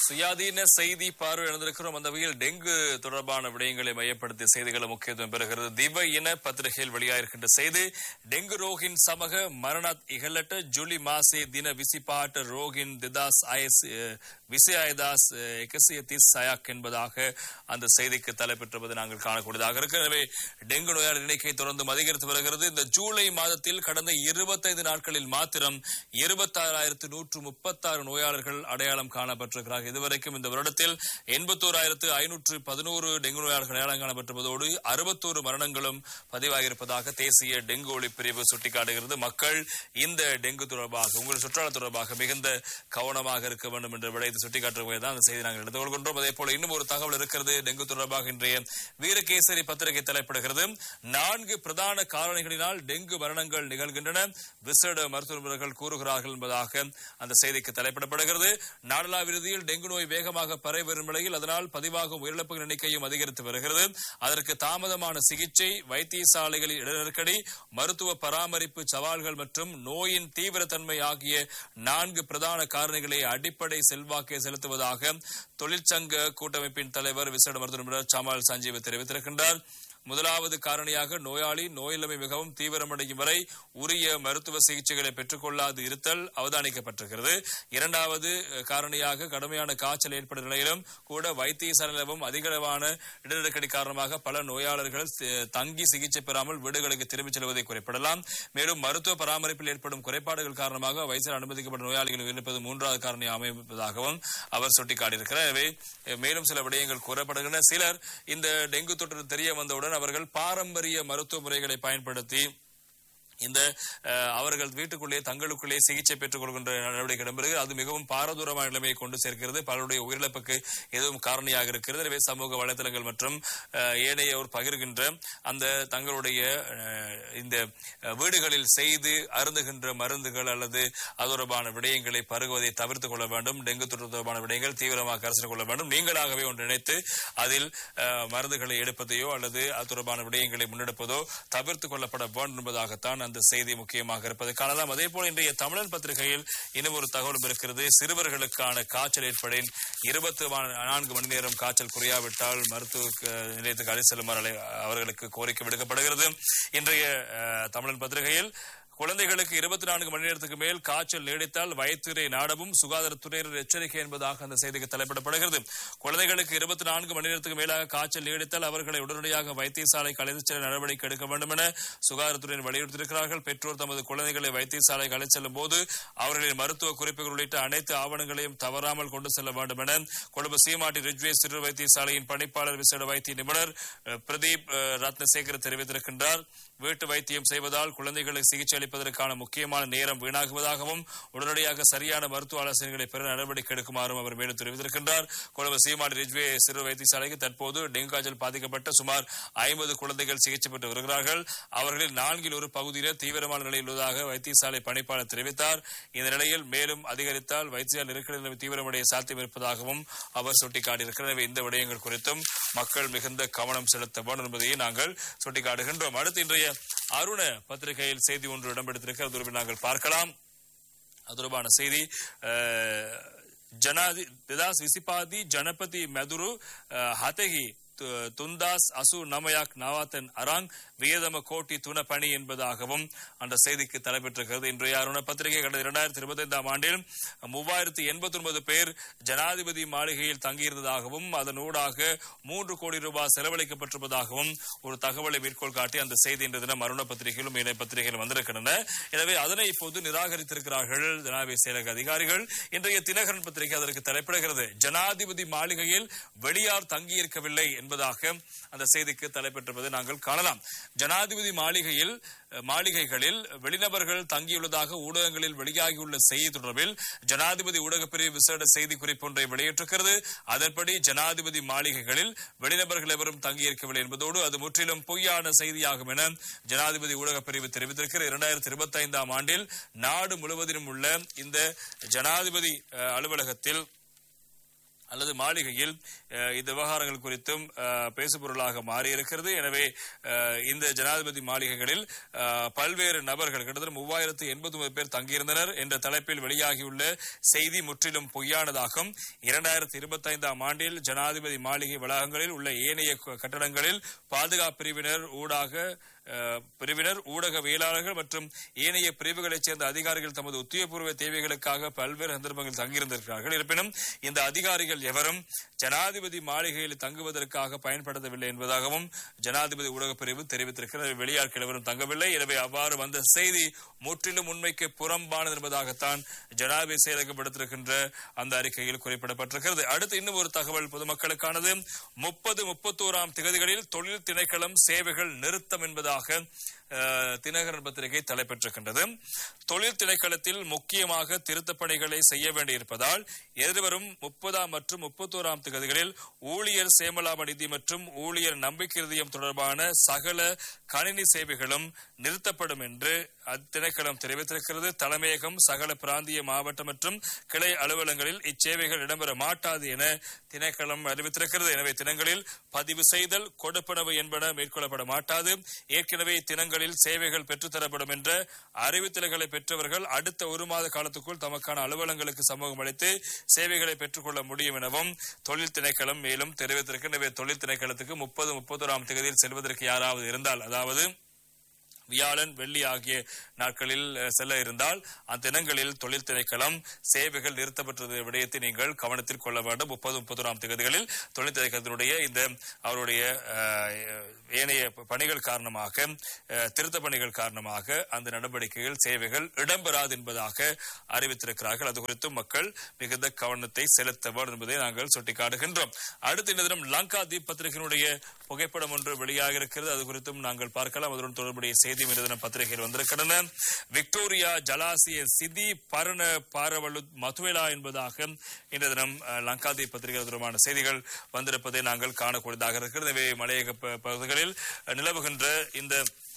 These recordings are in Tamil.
சுயாதீன செய்தி பார்வை எழுந்திருக்கிறோம் அந்த வகையில் டெங்கு தொடர்பான விடயங்களை மையப்படுத்திய செய்திகளை முக்கியத்துவம் பெறுகிறது திவ இன பத்திரிகையில் வெளியாகிருக்கின்ற செய்தி டெங்கு ரோகின் சமக மரணத் இகலட்ட ஜூலி மாசே தின விசிப்பாட்ட ரோகின் திதாஸ் அயஸ் விசயாயதாஸ் எகசியத்திஸ் சயாக் என்பதாக அந்த செய்திக்கு தலைப்பெற்றுவது நாங்கள் காணக்கூடியதாக இருக்கு எனவே டெங்கு நோயாளர் எண்ணிக்கை தொடர்ந்து அதிகரித்து வருகிறது இந்த ஜூலை மாதத்தில் கடந்த இருபத்தைந்து நாட்களில் மாத்திரம் இருபத்தாறாயிரத்து நூற்று முப்பத்தாறு நோயாளர்கள் அடையாளம் காணப்பட்டிருக்கிறார்கள் இதுவரைக்கும் இந்த வருடத்தில் எண்பத்தோராயிரத்து ஐநூற்று பதினோரு டெங்கு நோயாளர்கள் அடையாளம் காணப்பட்டிருப்பதோடு அறுபத்தோரு மரணங்களும் பதிவாகியிருப்பதாக தேசிய டெங்கு ஒழிப்பு பிரிவு சுட்டிக்காட்டுகிறது மக்கள் இந்த டெங்கு தொடர்பாக உங்கள் சுற்றாடல் தொடர்பாக மிகுந்த கவனமாக இருக்க வேண்டும் என்ற விடயத்தை சுட்டிக்காட்டுவதை தான் அந்த செய்தி நாங்கள் எடுத்துக்கொள்கின்றோம் அதே போல இன்னும் ஒரு தகவல் இருக்கிறது டெங்கு தொடர்பாக இன்றைய வீரகேசரி பத்திரிகை தலைப்பிடுகிறது நான்கு பிரதான காரணிகளினால் டெங்கு மரணங்கள் நிகழ்கின்றன விசேட மருத்துவ நிபுணர்கள் கூறுகிறார்கள் என்பதாக அந்த செய்திக்கு தலைப்பிடப்படுகிறது நாடளாவிறுதியில் டெங்கு நோய் வேகமாக பரவி வரும் நிலையில் அதனால் பதிவாகும் உயிரிழப்புகள் எண்ணிக்கையும் அதிகரித்து வருகிறது அதற்கு தாமதமான சிகிச்சை வைத்தியசாலைகளில் இட நெருக்கடி மருத்துவ பராமரிப்பு சவால்கள் மற்றும் நோயின் தீவிரத்தன்மை ஆகிய நான்கு பிரதான காரணிகளை அடிப்படை செல்வாக்கை செலுத்துவதாக தொழிற்சங்க கூட்டமைப்பின் தலைவர் விசேட மருத்துவ நிபுணர் சமால் சஞ்சீவ் தெரிவித்திருக்கின்றார் முதலாவது காரணியாக நோயாளி நோயிலமை மிகவும் தீவிரமடையும் வரை உரிய மருத்துவ சிகிச்சைகளை பெற்றுக்கொள்ளாது இருத்தல் அவதானிக்கப்பட்டிருக்கிறது இரண்டாவது அஹ், காரணியாக கடுமையான காய்ச்சல் ஏற்படும் நிலையிலும் கூட வைத்தியசாலையிலும் அதிகளவான இடநெருக்கடி காரணமாக பல நோயாளர்கள் சி- தங்கி சிகிச்சை பெறாமல் வீடுகளுக்கு திரும்பிச் செல்வதை குறிப்பிடலாம் மேலும் மருத்துவ பராமரிப்பில் ஏற்படும் குறைபாடுகள் காரணமாக வயசில் அனுமதிக்கப்பட்ட நோயாளிகள் உயிரிழப்பது மூன்றாவது காரணி அமைப்பதாகவும் அவர் சுட்டிக்காட்டியிருக்கிறார் எனவே அஹ், மேலும் சில விடயங்கள் கூறப்படுகின்றன சிலர் இந்த டெங்கு தொற்று தெரிய வந்தவுடன் அவர்கள் பாரம்பரிய மருத்துவ முறைகளை பயன்படுத்தி இந்த அஹ், அவர்கள் வீட்டுக்குள்ளே தங்களுக்குள்ளே சிகிச்சை பெற்றுக் கொள்கின்ற நடவடிக்கை இடம்பெறுகிறது அது மிகவும் பாரதூரமான நிலைமையை கொண்டு சேர்க்கிறது பலருடைய உயிரிழப்புக்கு எதுவும் காரணியாக இருக்கிறது எனவே சமூக வலைதளங்கள் மற்றும் அஹ், ஏனையோர் பகிர்கின்ற அந்த தங்களுடைய அஹ், இந்த அஹ், வீடுகளில் செய்து அருந்துகின்ற மருந்துகள் அல்லது அது தொடர்பான விடயங்களை பருகுவதை தவிர்த்துக் கொள்ள வேண்டும் டெங்கு தொற்று தொடர்பான விடயங்கள் தீவிரமாக கருத்தில் கொள்ள வேண்டும் நீங்களாகவே ஒன்று நினைத்து அதில் அஹ், மருந்துகளை எடுப்பதையோ அல்லது அது தொடர்பான விடயங்களை முன்னெடுப்பதோ தவிர்த்துக் கொள்ளப்பட வேண்டும் என்பதாகத்தான் அந்த செய்தி முக்கியமாக இருப்பதை காணலாம் அதே போல இன்றைய தமிழன் பத்திரிகையில் இன்னும் ஒரு தகவலும் இருக்கிறது சிறுவர்களுக்கான காய்ச்சல் ஏற்படின் இருபத்தி நான்கு மணி நேரம் காய்ச்சல் குறையாவிட்டால் மருத்துவ அஹ், நிலையத்துக்கு அழைத்து செல்லுமாறு அழை- அவர்களுக்கு கோரிக்கை விடுக்கப்படுகிறது இன்றைய அஹ், தமிழன் பத்திரிகையில் குழந்தைகளுக்கு இருபத்தி நான்கு மணி நேரத்துக்கு மேல் காய்ச்சல் நீடித்தால் வயத்துறை நாடவும் சுகாதாரத்துறையினர் எச்சரிக்கை என்பதாக அந்த செய்திக்கு தலைப்பிடப்படுகிறது குழந்தைகளுக்கு இருபத்தி நான்கு மணி நேரத்துக்கு மேலாக காய்ச்சல் நீடித்தால் அவர்களை உடனடியாக வைத்தியசாலைக்கு அழைத்துச் செல்ல நடவடிக்கை எடுக்க வேண்டும் என சுகாதாரத்துறையினர் வலியுறுத்தியிருக்கிறார்கள் பெற்றோர் தமது குழந்தைகளை வைத்தியசாலைக்கு அழைத்து செல்லும் போது அவர்களின் மருத்துவ குறிப்புகள் உள்ளிட்ட அனைத்து ஆவணங்களையும் தவறாமல் கொண்டு செல்ல வேண்டும் என கொழும்பு சீமாட்டி ரிஜ்வே சிறு வைத்தியசாலையின் பணிப்பாளர் விசேட வைத்திய நிபுணர் அஹ், பிரதீப் அஹ், ரத்னசேகர் தெரிவித்திருக்கின்றார் வீட்டு வைத்தியம் செய்வதால் குழந்தைகளுக்கு சிகிச்சை அளிப்பதற்கான முக்கியமான நேரம் வீணாகுவதாகவும் உடனடியாக சரியான மருத்துவ ஆலோசனைகளை பெற நடவடிக்கை எடுக்குமாறும் அவர் மேலும் தெரிவித்திருக்கின்றார் கொழும்பு சீமாடி ரிஜ்வே சிறு வைத்தியசாலைக்கு தற்போது டெங்கு காய்ச்சல் பாதிக்கப்பட்ட சுமார் ஐம்பது குழந்தைகள் சிகிச்சை பெற்று வருகிறார்கள் அவர்களில் நான்கில் ஒரு பகுதியினர் தீவிரமான நிலையில் உள்ளதாக வைத்தியசாலை பணிப்பாளர் தெரிவித்தார் இந்த நிலையில் மேலும் அதிகரித்தால் வைத்தியசாலை நெருக்கடி நிலைமை தீவிரமடைய சாத்தியம் இருப்பதாகவும் அவர் சுட்டிக்காட்டியிருக்கிறார் எனவே இந்த விடயங்கள் குறித்தும் மக்கள் மிகுந்த கவனம் செலுத்த வேண்டும் என்பதையே நாங்கள் சுட்டிக்காட்டுகின்றோம் அடுத்து இன்றைய அருண பத்திரிகையில் செய்தி ஒன்று இடம்பெடுத்திருக்க அது தொடர்பில் நாங்கள் பார்க்கலாம் அது தொடர்பான செய்தி அஹ், ஜனாதி திதாஸ் விசிபாதி ஜனபதி மெதுரு அஹ், ஹதகி து- துந்தாஸ் அசு நமயாக் நவாத்தன் அரங் வியதம கோட்டி துண பணி என்பதாகவும் அந்த செய்திக்கு தலைப்பெற்றிருக்கிறது இன்றைய அருண பத்திரிகை கடந்த இரண்டாயிரத்தி இருபத்தி ஐந்தாம் ஆண்டில் மூவாயிரத்தி எண்பத்தி ஒன்பது பேர் ஜனாதிபதி மாளிகையில் தங்கியிருந்ததாகவும் அதன் ஊடாக மூன்று கோடி ரூபாய் செலவழிக்கப்பட்டிருப்பதாகவும் ஒரு தகவலை மேற்கோள் காட்டி அந்த செய்தி இன்று தினம் அருண பத்திரிகையிலும் இணைய பத்திரிகையில் வந்திருக்கின்றன எனவே அதனை இப்போது நிராகரித்திருக்கிறார்கள் ஜனாதிபதி செயலக அதிகாரிகள் இன்றைய தினகரன் பத்திரிகை அதற்கு தலைப்பிடுகிறது ஜனாதிபதி மாளிகையில் வெளியார் தங்கியிருக்கவில்லை என்பதாக அந்த செய்திக்கு தலைப்பெற்றிருப்பதை நாங்கள் காணலாம் ஜனாதிபதி மாளிகையில் அஹ், மாளிகைகளில் வெளிநபர்கள் தங்கியுள்ளதாக ஊடகங்களில் வெளியாகியுள்ள செய்தி தொடர்பில் ஜனாதிபதி ஊடகப் பிரிவு விசேட செய்தி குறிப்பு ஒன்றை வெளியிட்டிருக்கிறது அதன்படி ஜனாதிபதி மாளிகைகளில் வெளிநபர்கள் எவரும் தங்கியிருக்கவில்லை என்பதோடு அது முற்றிலும் பொய்யான செய்தியாகும் என ஜனாதிபதி ஊடகப் பிரிவு தெரிவித்திருக்கிறது இரண்டாயிரத்தி இருபத்தி ஐந்தாம் ஆண்டில் நாடு முழுவதிலும் உள்ள இந்த ஜனாதிபதி அஹ், அலுவலகத்தில் அல்லது அல்லது மாளிகையில் அஹ், இந்த விவகாரங்கள் குறித்தும் அஹ், பேசுபொருளாக மாறியிருக்கிறது எனவே அஹ், இந்த ஜனாதிபதி மாளிகைகளில் அஹ், பல்வேறு நபர்கள் கிட்டத்தட்ட மூவாயிரத்து எண்பத்தி ஒன்பது பேர் தங்கியிருந்தனர் என்ற தலைப்பில் வெளியாகியுள்ள செய்தி முற்றிலும் பொய்யானதாகும் இரண்டாயிரத்தி இருபத்தி ஐந்தாம் ஆண்டில் ஜனாதிபதி மாளிகை வளாகங்களில் உள்ள ஏனைய க- கட்டடங்களில் பாதுகாப்பு பிரிவினர் ஊடாக அஹ், பிரிவினர் ஊடகவியலாளர்கள் மற்றும் ஏனைய பிரிவுகளைச் சேர்ந்த அதிகாரிகள் தமது உத்தியோகபூர்வ தேவைகளுக்காக பல்வேறு சந்தர்ப்பங்களில் தங்கியிருந்திருக்கிறார்கள் இருப்பினும் இந்த அதிகாரிகள் எவரும் ஜனாதிபதி மாளிகையில் தங்குவதற்காக பயன்படுத்தவில்லை என்பதாகவும் ஜனாதிபதி ஊடகப் பிரிவு தெரிவித்திருக்கிறது வெளியாட்கள் எவரும் தங்கவில்லை எனவே அவ்வாறு வந்த செய்தி முற்றிலும் உண்மைக்கு புறம்பானது என்பதாகத்தான் ஜனாதிபதி செயலகம் விடுத்திருக்கின்ற அந்த அறிக்கையில் குறிப்பிடப்பட்டிருக்கிறது அடுத்து இன்னும் ஒரு தகவல் பொதுமக்களுக்கானது முப்பது முப்பத்தோராம் திகதிகளில் தொழில் திணைக்களம் சேவைகள் நிறுத்தம் என்பதாக அஹ், தினகரன் பத்திரிகை தலைப்பெற்றிருக்கின்றது தொழில் திணைக்களத்தில் முக்கியமாக திருத்தப் பணிகளை செய்ய வேண்டியிருப்பதால் எதிர்வரும் முப்பதாம் மற்றும் முப்பத்தோராம் திகதிகளில் ஊழியர் சேமலாப நிதி மற்றும் ஊழியர் நம்பிக்கை நிதியம் தொடர்பான சகல கணினி சேவைகளும் நிறுத்தப்படும் என்று அத்திணைக்களம் தெரிவித்திருக்கிறது தலைமையகம் சகல பிராந்திய மாவட்ட மற்றும் கிளை அலுவலகங்களில் இச்சேவைகள் இடம்பெற மாட்டாது என திணைக்களம் அறிவித்திருக்கிறது எனவே தினங்களில் பதிவு செய்தல் கொடுப்பனவு என்பன மேற்கொள்ளப்பட மாட்டாது ஏற்கனவே தினங்களில் சேவைகள் பெற்றுத்தரப்படும் என்ற அறிவித்தல்களை பெற்றவர்கள் அடுத்த ஒரு மாத காலத்துக்குள் தமக்கான அலுவலகங்களுக்கு சமூகம் அளித்து சேவைகளை பெற்றுக்கொள்ள முடியும் எனவும் தொழில் திணைக்களம் மேலும் தெரிவித்திருக்கிறது எனவே தொழில் திணைக்களத்துக்கு முப்பது முப்பத்தோராம் தேதியில் செல்வதற்கு யாராவது இருந்தால் அதாவது வியாழன் வெள்ளி ஆகிய நாட்களில் அஹ், செல்ல இருந்தால் அந்த தினங்களில் தொழில் திணைக்களம் சேவைகள் நிறுத்தப்பட்டது விடயத்தை நீங்கள் கவனத்தில் கொள்ள வேண்டும் முப்பது முப்பத்தோராம் தேதிகளில் தொழில் திணைக்களத்தினுடைய இந்த அவருடைய அஹ், ஏனைய பணிகள் காரணமாக அஹ், திருத்த பணிகள் காரணமாக அந்த நடவடிக்கைகள் சேவைகள் இடம்பெறாது என்பதாக அறிவித்திருக்கிறார்கள் அது குறித்து மக்கள் மிகுந்த கவனத்தை செலுத்த வேண்டும் என்பதை நாங்கள் சுட்டிக்காட்டுகின்றோம் அடுத்த இந்த தினம் லங்கா தீப் பத்திரிகையினுடைய புகைப்படம் ஒன்று வெளியாக இருக்கிறது அது குறித்தும் நாங்கள் பார்க்கலாம் அதனுடன் தொடர்புடைய செய்தி இந்த தினம் பத்திரிகையில் வந்திருக்கின்றன விக்டோரியா ஜலாசிய சிதி பரண பாரவலு மதுவேலா என்பதாக இந்த தினம் அஹ், லங்கா தீப் பத்திரிகை தொடர்பான செய்திகள் வந்திருப்பதை நாங்கள் காணக்கூடியதாக இருக்கிறது எனவே மலையக ப- பகுதிகளில் அஹ், நிலவுகின்ற இந்த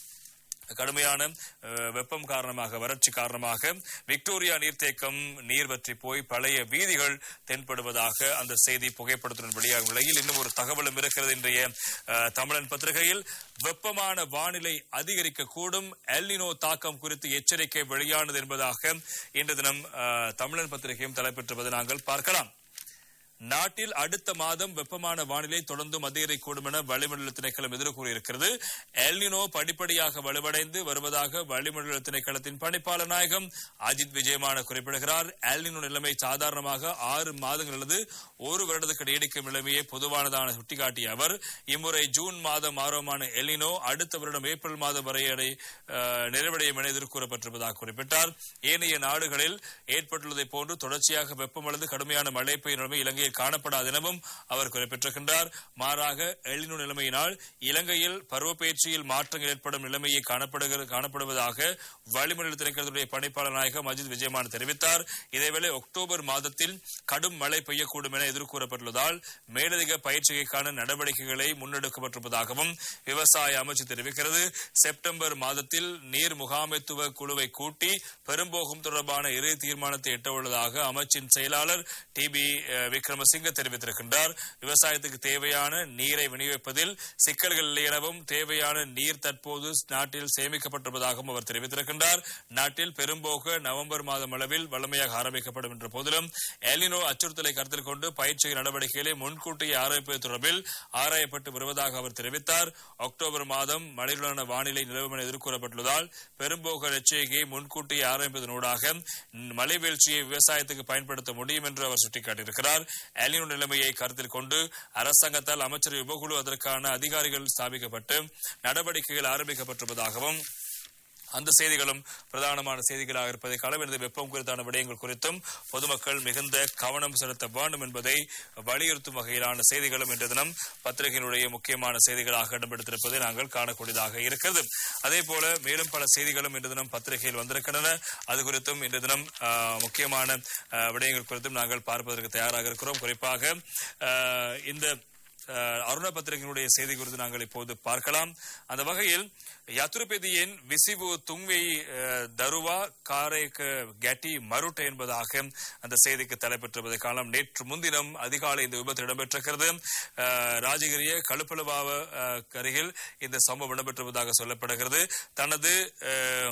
கடுமையான அஹ், வெப்பம் காரணமாக வறட்சி காரணமாக விக்டோரியா நீர்த்தேக்கம் நீர் வற்றி போய் பழைய வீதிகள் தென்படுவதாக அந்த செய்தி புகைப்படத்துடன் வெளியாகும் நிலையில் இன்னும் ஒரு தகவலும் இருக்கிறது இன்றைய அஹ், தமிழன் பத்திரிகையில் வெப்பமான வானிலை அதிகரிக்க கூடும் எல்னினோ தாக்கம் குறித்து எச்சரிக்கை வெளியானது என்பதாக இன்று தினம் அஹ், தமிழன் பத்திரிகையும் தலைப்பெற்றுவதை நாங்கள் பார்க்கலாம் நாட்டில் அடுத்த மாதம் வெப்பமான வானிலை தொடர்ந்தும் அதிகரிக்கக்கூடும் என வளிமண்டல திணைக்களம் எதிர்கூறியிருக்கிறது எல்னினோ படிப்படியாக வலுவடைந்து வருவதாக வளிமண்டல திணைக்களத்தின் பணிப்பாளர் நாயகம் அஜித் விஜயமான குறிப்பிடுகிறார் எல்னினோ நிலைமை சாதாரணமாக ஆறு மாதங்கள் அல்லது ஒரு வருடத்துக்கு நீடிக்கும் நிலைமையை பொதுவானதான சுட்டிக்காட்டிய அவர் இம்முறை ஜூன் மாதம் ஆர்வமான எல்னினோ அடுத்த வருடம் ஏப்ரல் மாதம் வரை அடை அஹ், நிறைவடையும் என எதிர்கூறப்பட்டிருப்பதாக குறிப்பிட்டார் ஏனைய நாடுகளில் ஏற்பட்டுள்ளதை போன்று தொடர்ச்சியாக வெப்பம் அல்லது கடுமையான மழை பெய்யும் நிலைமை இலங்கையில் காணப்படாது எனவும் அவர் குறிப்பிட்டிருக்கின்றார் மாறாக எழினு நிலைமையினால் இலங்கையில் பருவப்பெயர்ச்சியில் மாற்றங்கள் ஏற்படும் நிலைமையை காணப்படுகிறது காணப்படுவதாக வளிமண்டல திணைக்களத்துடைய பணிப்பாளர் நாயகம் அஜித் விஜயமான் தெரிவித்தார் இதேவேளை அக்டோபர் மாதத்தில் கடும் மழை பெய்யக்கூடும் என எதிர்கூறப்பட்டுள்ளதால் மேலதிக பயிற்சிக்கான நடவடிக்கைகளை முன்னெடுக்கப்பட்டிருப்பதாகவும் விவசாய அமைச்சு தெரிவிக்கிறது செப்டம்பர் மாதத்தில் நீர் முகாமைத்துவ குழுவை கூட்டி பெரும்போகும் தொடர்பான இறுதி தீர்மானத்தை எட்டவுள்ளதாக அமைச்சின் செயலாளர் டி பி விக்ரமசிங்க தெரிவித்திருக்கின்றார் விவசாயத்துக்கு தேவையான நீரை விநியோகிப்பதில் சிக்கல்கள் இல்லை எனவும் தேவையான நீர் தற்போது நாட்டில் சேமிக்கப்பட்டிருப்பதாகவும் அவர் தெரிவித்திருக்கின்றார் நாட்டில் பெரும்போக நவம்பர் மாதம் அளவில் வல்லமையாக ஆரம்பிக்கப்படும் என்ற போதிலும் எலினோ அச்சுறுத்தலை கருத்தில் கொண்டு பயிற்சி நடவடிக்கைகளை முன்கூட்டியே ஆரம்பிப்பது தொடர்பில் ஆராயப்பட்டு வருவதாக அவர் தெரிவித்தார் அக்டோபர் மாதம் மழையுடனான வானிலை நிலவும் என எதிர்கூறப்பட்டுள்ளதால் பெரும்போக எச்சரிக்கையை முன்கூட்டியே ஆரம்பிப்பதனூடாக மழை வீழ்ச்சியை விவசாயத்துக்கு பயன்படுத்த முடியும் என்று அவர் சுட்டிக்காட்டியிருக்கிறார் எலினோ நிலைமையை கருத்தில் கொண்டு அரசாங்கத்தால் அமைச்சர் உபகுழு அதற்கான அதிகாரிகள் ஸ்தாபிக்கப்பட்டு நடவடிக்கைகள் ஆரம்பிக்கப்பட்டிருப்பதாகவும் அந்த செய்திகளும் பிரதானமான செய்திகளாக இருப்பதை களவிருந்த வெப்பம் குறித்தான விடயங்கள் குறித்தும் பொதுமக்கள் மிகுந்த கவனம் செலுத்த வேண்டும் என்பதை வலியுறுத்தும் வகையிலான செய்திகளும் இன்று தினம் பத்திரிகையினுடைய முக்கியமான செய்திகளாக இடம்பெடுத்திருப்பதை நாங்கள் காணக்கூடியதாக இருக்கிறது அதே போல மேலும் பல செய்திகளும் இன்று தினம் பத்திரிகையில் வந்திருக்கின்றன அது குறித்தும் இன்று தினம் ஆ, முக்கியமான ஆ, விடயங்கள் குறித்தும் நாங்கள் பார்ப்பதற்கு தயாராக இருக்கிறோம் குறிப்பாக ஆ, இந்த அஹ், அருண பத்திரிகையினுடைய செய்தி குறித்து நாங்கள் இப்போது பார்க்கலாம் அந்த வகையில் யத்துருபெதியின் விசிவு துங்வை அஹ், தருவா காரேக கேட்டி மருட்ட என்பதாக அந்த செய்திக்கு தலைப்பெற்றிருப்பதை காலம் நேற்று முன்தினம் அதிகாலை இந்த விபத்து இடம்பெற்றிருக்கிறது அஹ், ராஜகிரிய கழுப்பலவாவ அஹ், அருகில் இந்த சம்பவம் இடம்பெற்றிருப்பதாக சொல்லப்படுகிறது தனது அஹ்,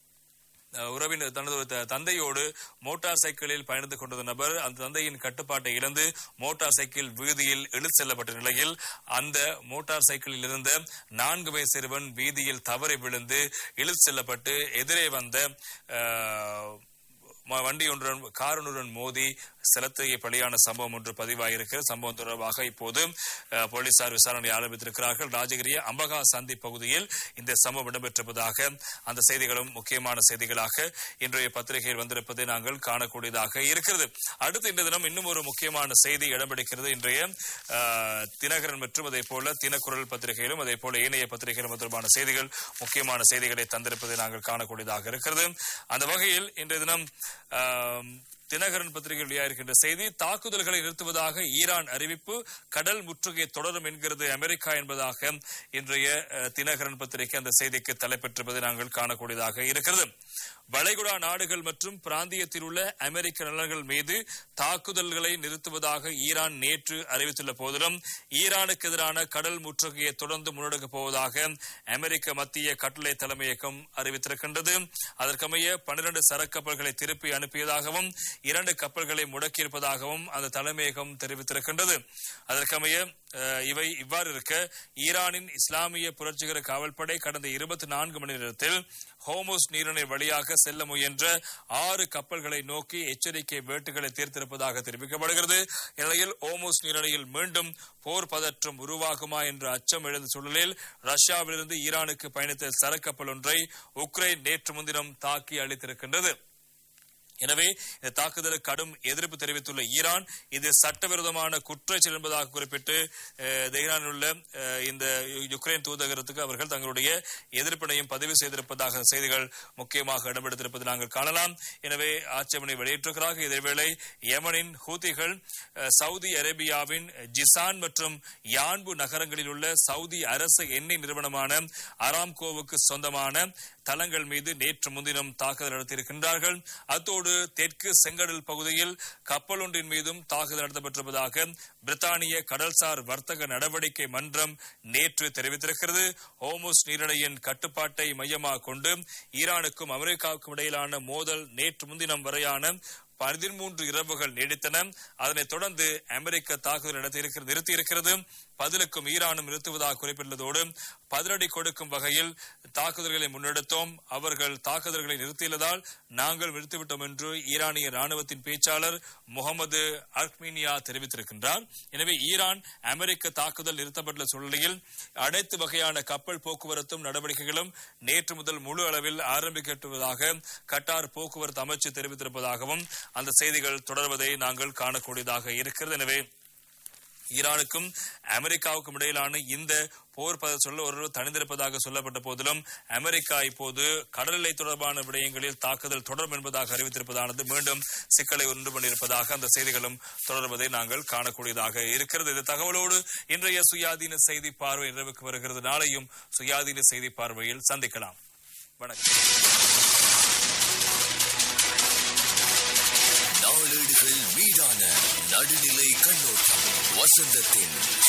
அஹ் உறவினர் தனது ஒரு த- தந்தையோடு மோட்டார் சைக்கிளில் பயணித்துக் கொண்டிருந்த நபர் அந்த தந்தையின் கட்டுப்பாட்டை இழந்து மோட்டார் சைக்கிள் வீதியில் இழுத்து செல்லப்பட்ட நிலையில் அந்த மோட்டார் சைக்கிளில் இருந்த நான்கு வயது சிறுவன் வீதியில் தவறி விழுந்து இழுத்து செல்லப்பட்டு எதிரே வந்த அஹ், ம- வண்டி ஒன்றுடன் காருடன் மோதி செலுத்திய பலியான சம்பவம் ஒன்று பதிவாகியிருக்கிறது சம்பவம் தொடர்பாக இப்போது அஹ், போலீசார் விசாரணை ஆரம்பித்திருக்கிறார்கள் ராஜகிரிய அம்பகா சந்தி பகுதியில் இந்த சம்பவம் இடம்பெற்றிருப்பதாக அந்த செய்திகளும் முக்கியமான செய்திகளாக இன்றைய பத்திரிகையில் வந்திருப்பதை நாங்கள் காணக்கூடியதாக இருக்கிறது அடுத்து இந்த தினம் இன்னும் ஒரு முக்கியமான செய்தி இடம்பிடிக்கிறது இன்றைய அஹ், தினகரன் மற்றும் அதே போல தினக்குரல் பத்திரிகையிலும் அதே போல ஏனைய பத்திரிகையிலும் தொடர்பான செய்திகள் முக்கியமான செய்திகளை தந்திருப்பதை நாங்கள் காணக்கூடியதாக இருக்கிறது அந்த வகையில் இன்றைய தினம் ஆம், தினகரன் பத்திரிகை வெளியாகிருக்கின்ற செய்தி தாக்குதல்களை நிறுத்துவதாக ஈரான் அறிவிப்பு கடல் முற்றுகை தொடரும் என்கிறது அமெரிக்கா என்பதாக இன்றைய அஹ், தினகரன் பத்திரிகை அந்த செய்திக்கு தலைப்பெற்றிருப்பதை நாங்கள் காணக்கூடியதாக இருக்கிறது வளைகுடா நாடுகள் மற்றும் பிராந்தியத்தில் உள்ள அமெரிக்க நலன்கள் மீது தாக்குதல்களை நிறுத்துவதாக ஈரான் நேற்று அறிவித்துள்ள போதிலும் ஈரானுக்கு எதிரான கடல் முற்றுகையை தொடர்ந்து முன்னெடுக்கப் போவதாக அமெரிக்க மத்திய கட்டளை தலைமையகம் அறிவித்திருக்கின்றது அதற்கமைய பன்னிரண்டு சரக்கப்பல்களை திருப்பி அனுப்பியதாகவும் இரண்டு கப்பல்களை முடக்கியிருப்பதாகவும் அந்த தலைமையகம் தெரிவித்திருக்கின்றது அதற்கமைய அஹ், இவை இவ்வாறு இருக்க ஈரானின் இஸ்லாமிய புரட்சிகர காவல்படை கடந்த இருபத்தி நான்கு மணி நேரத்தில் ஹோமோஸ் நீரிணை வழியாக செல்ல முயன்ற ஆறு கப்பல்களை நோக்கி எச்சரிக்கை வேட்டுகளை தீர்த்திருப்பதாக தெரிவிக்கப்படுகிறது இந்நிலையில் ஹோமோஸ் நீரிணையில் மீண்டும் போர் பதற்றம் உருவாகுமா என்ற அச்சம் எழுந்த சூழலில் ரஷ்யாவிலிருந்து ஈரானுக்கு பயணித்த சரக்கப்பல் ஒன்றை உக்ரைன் நேற்று முன்தினம் தாக்கி அளித்திருக்கின்றது எனவே இந்த தாக்குதலுக்கு கடும் எதிர்ப்பு தெரிவித்துள்ள ஈரான் இது சட்டவிரோதமான குற்றச்செயல் என்பதாக குறிப்பிட்டு அஹ், தெஹ்ரானில் உள்ள அஹ், இந்த யுக்ரைன் தூதகரத்துக்கு அவர்கள் தங்களுடைய எதிர்ப்பினையும் பதிவு செய்திருப்பதாக செய்திகள் முக்கியமாக இடம்பெடுத்திருப்பதை நாங்கள் காணலாம் எனவே ஆட்சேபனை வெளியிட்டிருக்கிறார்கள் இதேவேளை யமனின் ஹூதிகள் அஹ், சவுதி அரேபியாவின் ஜிசான் மற்றும் யான்பு நகரங்களில் உள்ள சவுதி அரசு எண்ணெய் நிறுவனமான அராம்கோவுக்கு சொந்தமான தளங்கள் மீது நேற்று முன்தினம் தாக்குதல் நடத்தியிருக்கின்றார்கள் அத்தோடு தெற்கு செங்கடல் பகுதியில் கப்பல் ஒன்றின் மீதும் தாக்குதல் நடத்தப்பட்டிருப்பதாக பிரித்தானிய கடல்சார் வர்த்தக நடவடிக்கை மன்றம் நேற்று தெரிவித்திருக்கிறது ஹோமுஸ் நீரிணையின் கட்டுப்பாட்டை மையமாக கொண்டு ஈரானுக்கும் அமெரிக்காவுக்கும் இடையிலான மோதல் நேற்று முன்தினம் வரையான பதிமூன்று இரவுகள் நீடித்தன அதனைத் தொடர்ந்து அமெரிக்க தாக்குதல் நடத்தி நிறுத்தியிருக்கிறது பதிலுக்கும் ஈரானும் நிறுத்துவதாக குறிப்பிட்டுள்ளதோடு பதிலடி கொடுக்கும் வகையில் தாக்குதல்களை முன்னெடுத்தோம் அவர்கள் தாக்குதல்களை நிறுத்தியுள்ளதால் நாங்கள் நிறுத்திவிட்டோம் என்று ஈரானிய ராணுவத்தின் பேச்சாளர் முகமது அர்மீனியா தெரிவித்திருக்கின்றார் எனவே ஈரான் அமெரிக்க தாக்குதல் நிறுத்தப்பட்டுள்ள சூழ்நிலையில் அனைத்து வகையான கப்பல் போக்குவரத்தும் நடவடிக்கைகளும் நேற்று முதல் முழு அளவில் ஆரம்பிக்கட்டுவதாக கட்டார் போக்குவரத்து அமைச்சு தெரிவித்திருப்பதாகவும் அந்த செய்திகள் தொடர்வதை நாங்கள் காணக்கூடியதாக இருக்கிறது எனவே ஈரானுக்கும் அமெரிக்காவுக்கும் இடையிலான இந்த போர் பத சொல்ல ஒரு தனிந்திருப்பதாக சொல்லப்பட்ட போதிலும் அமெரிக்கா இப்போது கடல் எல்லை தொடர்பான விடயங்களில் தாக்குதல் தொடரும் என்பதாக அறிவித்திருப்பதானது மீண்டும் சிக்கலை உண்டு பண்ணியிருப்பதாக அந்த செய்திகளும் தொடர்வதை நாங்கள் காணக்கூடியதாக இருக்கிறது இந்த தகவலோடு இன்றைய சுயாதீன செய்தி பார்வை நிறைவுக்கு வருகிறது நாளையும் சுயாதீன செய்தி பார்வையில் சந்திக்கலாம் வணக்கம் நாளேடுகள் மீதான நடுநிலை கண்ணோட்டம் வசந்தத்தின்